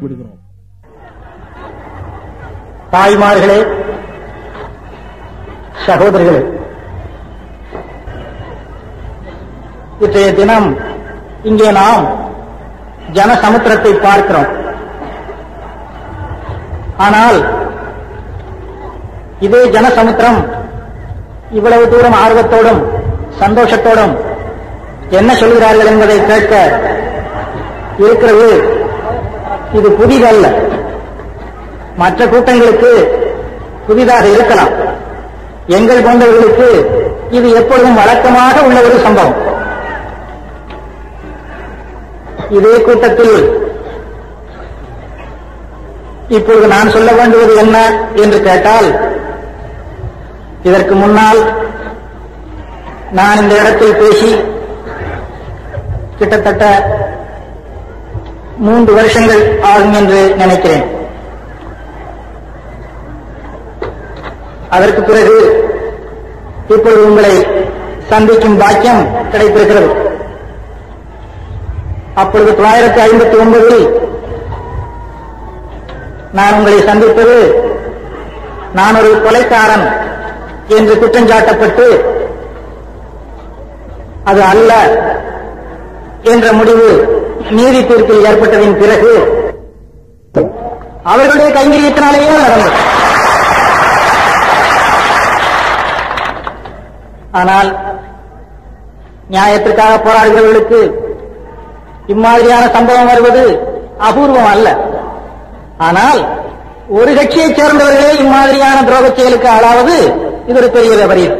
விடுகிறோம் தாய்மார்களே சகோதரிகளே இன்றைய தினம் இங்கே நாம் ஜனசமுத்திரத்தை பார்க்கிறோம் ஆனால் இதே ஜனசமுத்திரம் இவ்வளவு தூரம் ஆர்வத்தோடும் சந்தோஷத்தோடும் என்ன சொல்கிறார்கள் என்பதை கேட்க இருக்கிறது இது புதிதல்ல மற்ற கூட்டங்களுக்கு புதிதாக இருக்கலாம் எங்கள் போன்றவர்களுக்கு இது எப்பொழுதும் வழக்கமாக உள்ள ஒரு சம்பவம் இதே கூட்டத்தில் இப்பொழுது நான் சொல்ல வேண்டுவது என்ன என்று கேட்டால் இதற்கு முன்னால் நான் இந்த இடத்தில் பேசி கிட்டத்தட்ட மூன்று வருஷங்கள் ஆகும் என்று நினைக்கிறேன் அதற்கு பிறகு இப்பொழுது உங்களை சந்திக்கும் பாக்கியம் கிடைத்திருக்கிறது அப்பொழுது தொள்ளாயிரத்தி ஐம்பத்தி ஒன்பதில் நான் உங்களை சந்திப்பது நான் ஒரு கொலைக்காரன் என்று குற்றஞ்சாட்டப்பட்டு அது அல்ல என்ற முடிவு நீதி தீர்ப்பில் ஏற்பட்டதின் பிறகு அவர்களுடைய கைங்கரியத்தினாலேயே நடந்தது ஆனால் நியாயத்திற்காக போராடுகிறவர்களுக்கு இம்மாதிரியான சம்பவம் வருவது அபூர்வம் அல்ல ஆனால் ஒரு கட்சியைச் சேர்ந்தவர்களே இம்மாதிரியான துரோகச் செயலுக்கு ஆளாவது இது ஒரு பெரிய விபரீதம்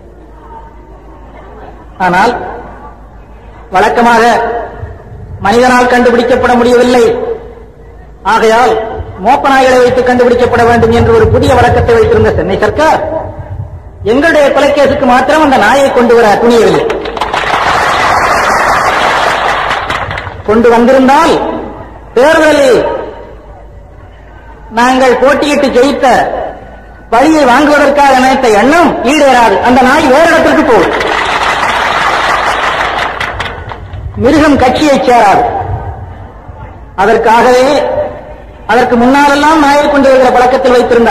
ஆனால் வழக்கமாக மனிதனால் கண்டுபிடிக்கப்பட முடியவில்லை ஆகையால் மோப்ப நாய்களை வைத்து கண்டுபிடிக்கப்பட வேண்டும் என்று ஒரு புதிய வழக்கத்தை வைத்திருந்த சென்னை சர்க்கார் எங்களுடைய கொலைக்கேசுக்கு மாத்திரம் அந்த நாயை கொண்டு வர துணியவில்லை கொண்டு வந்திருந்தால் தேர்தலில் நாங்கள் போட்டியிட்டு ஜெயித்த வழியை வாங்குவதற்காக நினைத்த எண்ணம் ஈடேறாது அந்த நாய் வேறு இடத்திற்கு போகும் மிருகம் கட்சியைச் சேராது அதற்காகவே அதற்கு முன்னாலெல்லாம் நாயை கொண்டு வருகிற பழக்கத்தில் வைத்திருந்த